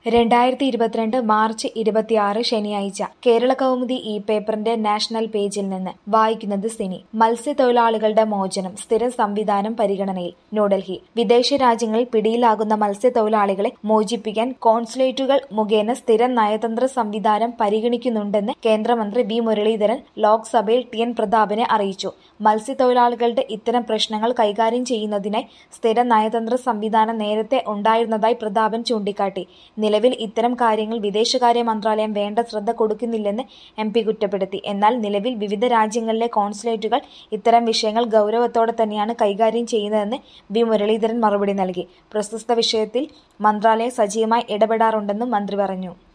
രണ്ടായിരത്തി ഇരുപത്തിരണ്ട് മാർച്ച് ഇരുപത്തിയാറ് ശനിയാഴ്ച കേരള കൗമുദി ഈ പേപ്പറിന്റെ നാഷണൽ പേജിൽ നിന്ന് വായിക്കുന്നത് സിനി മത്സ്യത്തൊഴിലാളികളുടെ മോചനം സ്ഥിരം സംവിധാനം പരിഗണനയിൽ ന്യൂഡൽഹി വിദേശ രാജ്യങ്ങളിൽ പിടിയിലാകുന്ന മത്സ്യത്തൊഴിലാളികളെ മോചിപ്പിക്കാൻ കോൺസുലേറ്റുകൾ മുഖേന സ്ഥിരം നയതന്ത്ര സംവിധാനം പരിഗണിക്കുന്നുണ്ടെന്ന് കേന്ദ്രമന്ത്രി വി മുരളീധരൻ ലോക്സഭയിൽ ടി എൻ പ്രതാപനെ അറിയിച്ചു മത്സ്യത്തൊഴിലാളികളുടെ ഇത്തരം പ്രശ്നങ്ങൾ കൈകാര്യം ചെയ്യുന്നതിനായി സ്ഥിര നയതന്ത്ര സംവിധാനം നേരത്തെ ഉണ്ടായിരുന്നതായി പ്രതാപൻ ചൂണ്ടിക്കാട്ടി നിലവിൽ ഇത്തരം കാര്യങ്ങൾ വിദേശകാര്യ മന്ത്രാലയം വേണ്ട ശ്രദ്ധ കൊടുക്കുന്നില്ലെന്ന് എം പി കുറ്റപ്പെടുത്തി എന്നാൽ നിലവിൽ വിവിധ രാജ്യങ്ങളിലെ കോൺസുലേറ്റുകൾ ഇത്തരം വിഷയങ്ങൾ ഗൗരവത്തോടെ തന്നെയാണ് കൈകാര്യം ചെയ്യുന്നതെന്ന് വി മുരളീധരൻ മറുപടി നൽകി പ്രസ്തുത വിഷയത്തിൽ മന്ത്രാലയം സജീവമായി ഇടപെടാറുണ്ടെന്നും മന്ത്രി പറഞ്ഞു